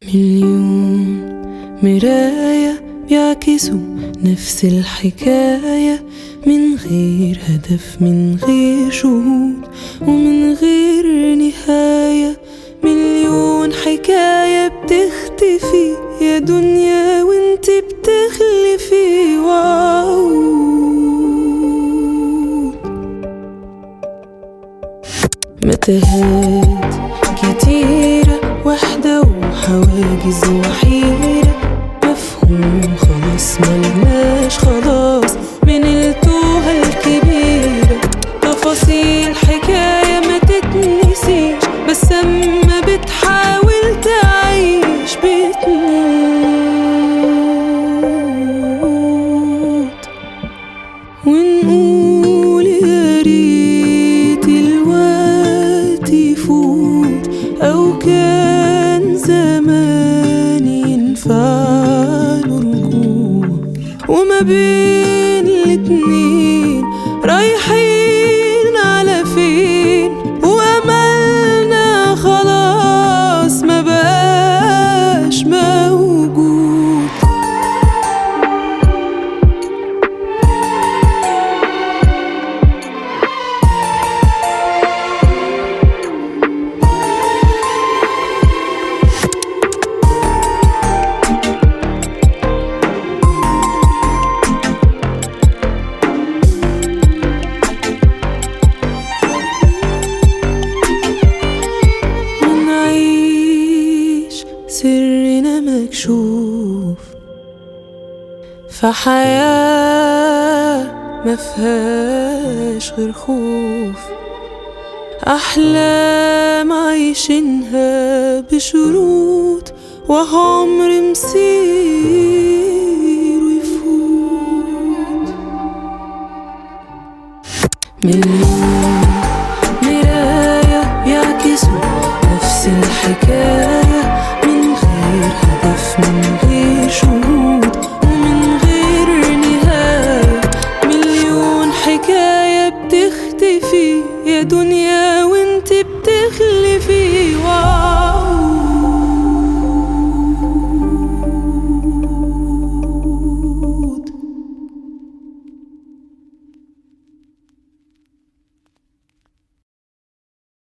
مليون مراية بيعكسوا نفس الحكاية من غير هدف من غير شهود ومن غير نهاية مليون حكاية بتختفي يا دنيا وانت بتخلفي وعود متاهات كتيرة وحدة وحواجز وحيرة مفهوم خلاص ملناش خلاص من التوهة الكبيرة تفاصيل حكاية ما تتنسيش بس اما بتحاول تعيش بتموت ونقول يا ريت الوقت يفوت أو كان زمان ينفع له رجوع وما بين الاتنين رايحين على فين وأملنا خلاص ما بقاش موجود ونعيش سرنا مكشوف فحياة ما فيهاش غير خوف أحلام عايشينها بشروط وعمر مسير ويفوت مليون